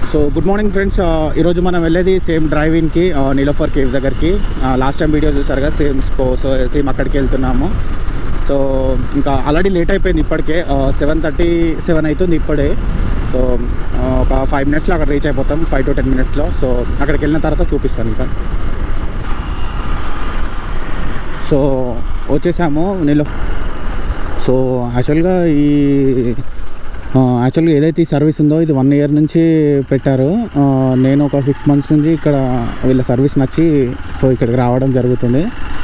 so good morning friends ఈరోజు మనం వెళ్ళేది సేమ్ డ్రైవింగ్కి నీలోఫర్ కేవ్ దగ్గరికి లాస్ట్ టైం వీడియో చూసారు కదా సేమ్ స్పో సో సేమ్ అక్కడికి వెళ్తున్నాము సో ఇంకా ఆల్రెడీ లేట్ అయిపోయింది ఇప్పటికే సెవెన్ థర్టీ సెవెన్ అవుతుంది ఇప్పుడే సో ఒక ఫైవ్ మినిట్స్లో అక్కడ రీచ్ అయిపోతాం ఫైవ్ టు టెన్ మినిట్స్లో సో అక్కడికి వెళ్ళిన తర్వాత చూపిస్తాను ఇంకా సో వచ్చేసాము నీలో సో యాక్చువల్గా ఈ యాక్చువల్గా ఏదైతే ఈ సర్వీస్ ఉందో ఇది వన్ ఇయర్ నుంచి పెట్టారు ఆ, నేను ఒక సిక్స్ మంత్స్ నుంచి ఇక్కడ వీళ్ళ సర్వీస్ నచ్చి సో ఇక్కడికి రావడం జరుగుతుంది